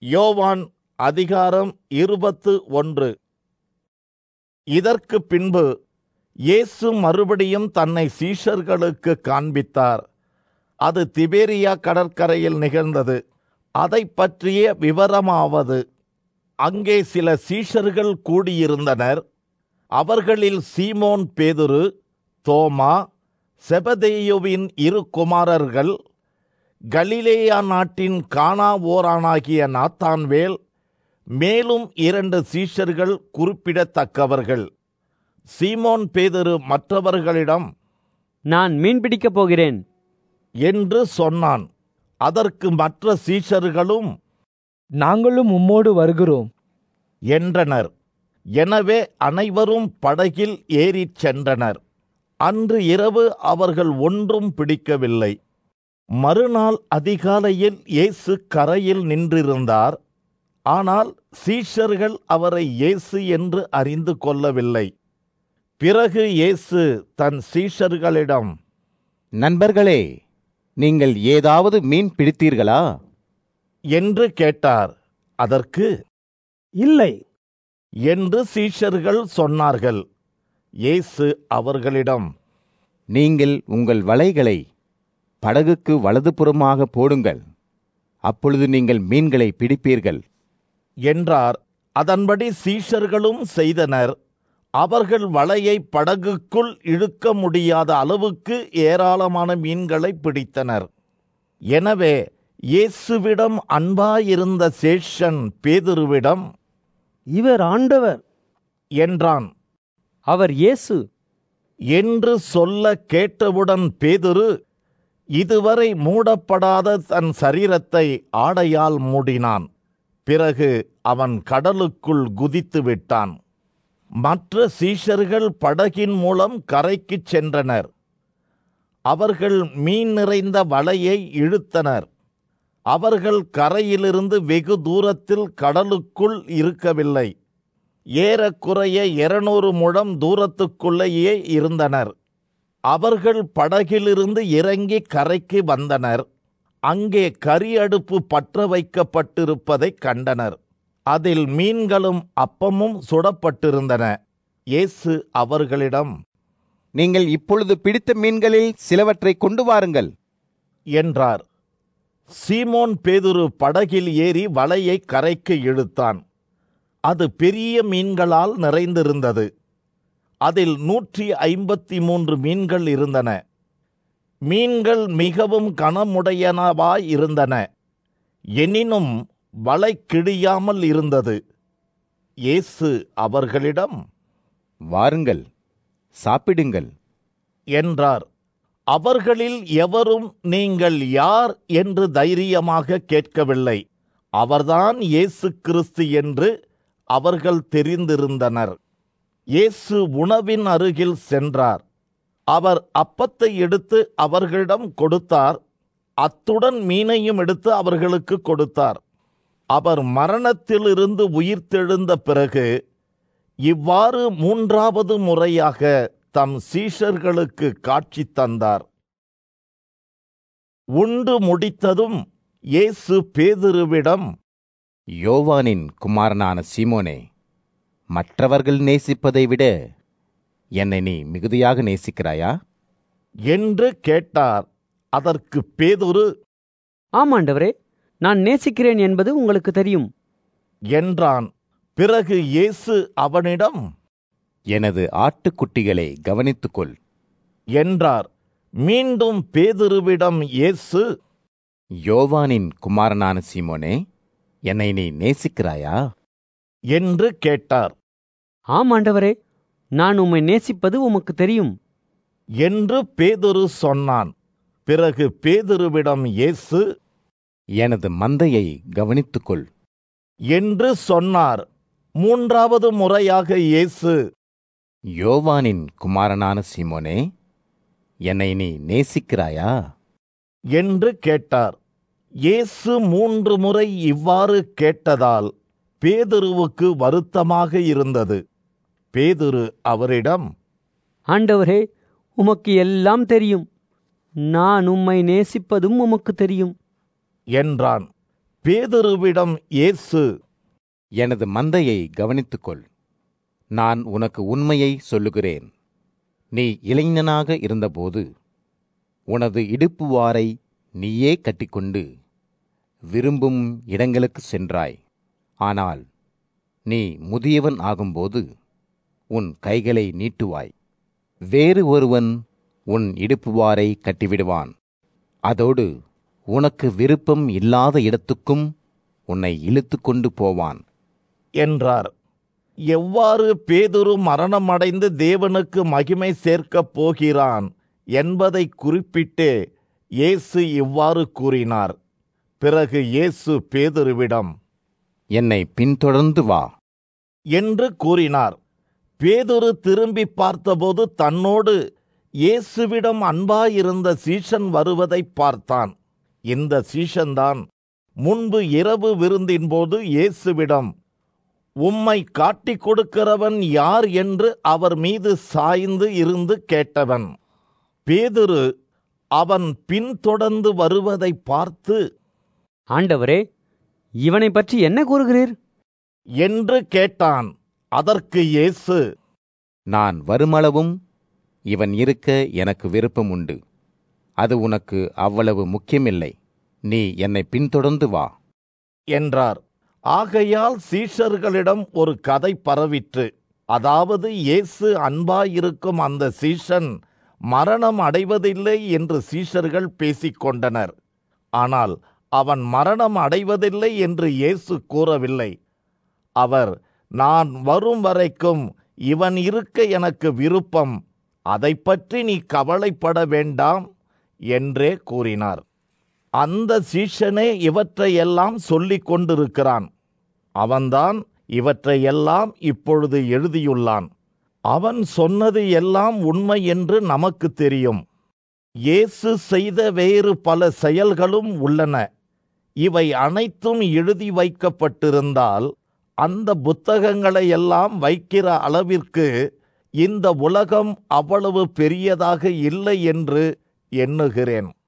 யோவான் அதிகாரம் இருபத்து ஒன்று இதற்கு பின்பு இயேசு மறுபடியும் தன்னை சீஷர்களுக்கு காண்பித்தார் அது திபேரியா கடற்கரையில் நிகழ்ந்தது அதைப் பற்றிய விவரமாவது அங்கே சில சீஷர்கள் கூடியிருந்தனர் அவர்களில் சீமோன் பேதுரு தோமா செபதேயுவின் இரு குமாரர்கள் கலிலேயா நாட்டின் கானா ஓரானாகிய நாத்தான்வேல் மேலும் இரண்டு சீஷர்கள் குறிப்பிடத்தக்கவர்கள் சீமோன் பேதுரு மற்றவர்களிடம் நான் மீன் பிடிக்கப் போகிறேன் என்று சொன்னான் அதற்கு மற்ற சீஷர்களும் நாங்களும் உம்மோடு வருகிறோம் என்றனர் எனவே அனைவரும் படகில் ஏறிச் சென்றனர் அன்று இரவு அவர்கள் ஒன்றும் பிடிக்கவில்லை மறுநாள் அதிகாலையில் இயேசு கரையில் நின்றிருந்தார் ஆனால் சீஷர்கள் அவரை இயேசு என்று அறிந்து கொள்ளவில்லை பிறகு இயேசு தன் சீஷர்களிடம் நண்பர்களே நீங்கள் ஏதாவது மீன் பிடித்தீர்களா என்று கேட்டார் அதற்கு இல்லை என்று சீஷர்கள் சொன்னார்கள் இயேசு அவர்களிடம் நீங்கள் உங்கள் வலைகளை படகுக்கு வலதுபுறமாக போடுங்கள் அப்பொழுது நீங்கள் மீன்களை பிடிப்பீர்கள் என்றார் அதன்படி சீஷர்களும் செய்தனர் அவர்கள் வலையை படகுக்குள் இழுக்க முடியாத அளவுக்கு ஏராளமான மீன்களை பிடித்தனர் எனவே இயேசுவிடம் அன்பாயிருந்த சேஷன் பேதுருவிடம் இவர் ஆண்டவர் என்றான் அவர் இயேசு என்று சொல்ல கேட்டவுடன் பேதுரு இதுவரை மூடப்படாத தன் சரீரத்தை ஆடையால் மூடினான் பிறகு அவன் கடலுக்குள் குதித்து விட்டான் மற்ற சீஷர்கள் படகின் மூலம் கரைக்குச் சென்றனர் அவர்கள் மீன் நிறைந்த வலையை இழுத்தனர் அவர்கள் கரையிலிருந்து வெகு தூரத்தில் கடலுக்குள் இருக்கவில்லை ஏறக்குறைய இருநூறு முழம் தூரத்துக்குள்ளேயே இருந்தனர் அவர்கள் படகிலிருந்து இறங்கி கரைக்கு வந்தனர் அங்கே கரி அடுப்பு பற்ற வைக்கப்பட்டிருப்பதைக் கண்டனர் அதில் மீன்களும் அப்பமும் சுடப்பட்டிருந்தன இயேசு அவர்களிடம் நீங்கள் இப்பொழுது பிடித்த மீன்களில் சிலவற்றை கொண்டு வாருங்கள் என்றார் சீமோன் பேதுரு படகில் ஏறி வலையை கரைக்கு இழுத்தான் அது பெரிய மீன்களால் நிறைந்திருந்தது அதில் நூற்றி ஐம்பத்தி மூன்று மீன்கள் இருந்தன மீன்கள் மிகவும் கனமுடையனவாய் இருந்தன எனினும் வலை கிழியாமல் இருந்தது இயேசு அவர்களிடம் வாருங்கள் சாப்பிடுங்கள் என்றார் அவர்களில் எவரும் நீங்கள் யார் என்று தைரியமாக கேட்கவில்லை அவர்தான் இயேசு கிறிஸ்து என்று அவர்கள் தெரிந்திருந்தனர் இயேசு உணவின் அருகில் சென்றார் அவர் அப்பத்தை எடுத்து அவர்களிடம் கொடுத்தார் அத்துடன் மீனையும் எடுத்து அவர்களுக்கு கொடுத்தார் அவர் மரணத்திலிருந்து உயிர்த்தெழுந்த பிறகு இவ்வாறு மூன்றாவது முறையாக தம் சீஷர்களுக்கு காட்சி தந்தார் உண்டு முடித்ததும் இயேசு பேதுருவிடம் யோவானின் குமாரனான சீமோனே மற்றவர்கள் நேசிப்பதை விட என்னை நீ மிகுதியாக நேசிக்கிறாயா என்று கேட்டார் அதற்கு பேதுரு ஆமாண்டவரே நான் நேசிக்கிறேன் என்பது உங்களுக்கு தெரியும் என்றான் பிறகு இயேசு அவனிடம் எனது ஆட்டுக்குட்டிகளை கவனித்துக்கொள் என்றார் மீண்டும் பேதுருவிடம் இயேசு யோவானின் குமாரனான சீமோனே என்னை நீ நேசிக்கிறாயா என்று கேட்டார் ஆமாண்டவரே நான் உம்மை நேசிப்பது உமக்கு தெரியும் என்று பேதுரு சொன்னான் பிறகு பேதுருவிடம் இயேசு எனது மந்தையை கவனித்துக்கொள் என்று சொன்னார் மூன்றாவது முறையாக இயேசு யோவானின் குமாரனான சீமோனே என்னை நீ நேசிக்கிறாயா என்று கேட்டார் இயேசு மூன்று முறை இவ்வாறு கேட்டதால் பேதுருவுக்கு வருத்தமாக இருந்தது பேதுரு அவரிடம் ஆண்டவரே உமக்கு எல்லாம் தெரியும் நான் உம்மை நேசிப்பதும் உமக்கு தெரியும் என்றான் பேதுருவிடம் இயேசு எனது மந்தையை கவனித்துக்கொள் நான் உனக்கு உண்மையை சொல்லுகிறேன் நீ இளைஞனாக இருந்தபோது உனது இடுப்பு வாரை நீயே கட்டிக்கொண்டு விரும்பும் இடங்களுக்கு சென்றாய் ஆனால் நீ முதியவன் ஆகும்போது உன் கைகளை நீட்டுவாய் வேறு ஒருவன் உன் இடுப்பு வாரை கட்டிவிடுவான் அதோடு உனக்கு விருப்பம் இல்லாத இடத்துக்கும் உன்னை இழுத்துக் கொண்டு போவான் என்றார் எவ்வாறு பேதுரு மரணமடைந்து தேவனுக்கு மகிமை சேர்க்கப் போகிறான் என்பதை குறிப்பிட்டே இயேசு இவ்வாறு கூறினார் பிறகு இயேசு பேதுருவிடம் என்னை பின்தொடர்ந்து வா என்று கூறினார் பேதுரு திரும்பி பார்த்தபோது தன்னோடு இயேசுவிடம் அன்பாயிருந்த சீஷன் வருவதை பார்த்தான் இந்த சீஷன்தான் முன்பு இரவு விருந்தின் போது இயேசுவிடம் உம்மை காட்டிக் கொடுக்கிறவன் யார் என்று அவர் மீது சாய்ந்து இருந்து கேட்டவன் பேதுரு அவன் பின்தொடர்ந்து வருவதை பார்த்து ஆண்டவரே இவனை பற்றி என்ன கூறுகிறீர் என்று கேட்டான் அதற்கு இயேசு நான் வருமளவும் இவன் இருக்க எனக்கு விருப்பம் உண்டு அது உனக்கு அவ்வளவு முக்கியமில்லை நீ என்னை பின்தொடர்ந்து வா என்றார் ஆகையால் சீஷர்களிடம் ஒரு கதை பரவிற்று அதாவது இயேசு அன்பாயிருக்கும் அந்த சீஷன் மரணம் அடைவதில்லை என்று சீஷர்கள் பேசிக்கொண்டனர் ஆனால் அவன் மரணம் அடைவதில்லை என்று இயேசு கூறவில்லை அவர் நான் வரும் வரைக்கும் இவன் இருக்க எனக்கு விருப்பம் அதைப் பற்றி நீ கவலைப்பட வேண்டாம் என்றே கூறினார் அந்த சீஷனே இவற்றையெல்லாம் சொல்லிக் கொண்டிருக்கிறான் அவன்தான் இவற்றையெல்லாம் இப்பொழுது எழுதியுள்ளான் அவன் சொன்னது எல்லாம் உண்மை என்று நமக்கு தெரியும் இயேசு செய்த வேறு பல செயல்களும் உள்ளன இவை அனைத்தும் எழுதி வைக்கப்பட்டிருந்தால் அந்த புத்தகங்களை எல்லாம் வைக்கிற அளவிற்கு இந்த உலகம் அவ்வளவு பெரியதாக இல்லை என்று எண்ணுகிறேன்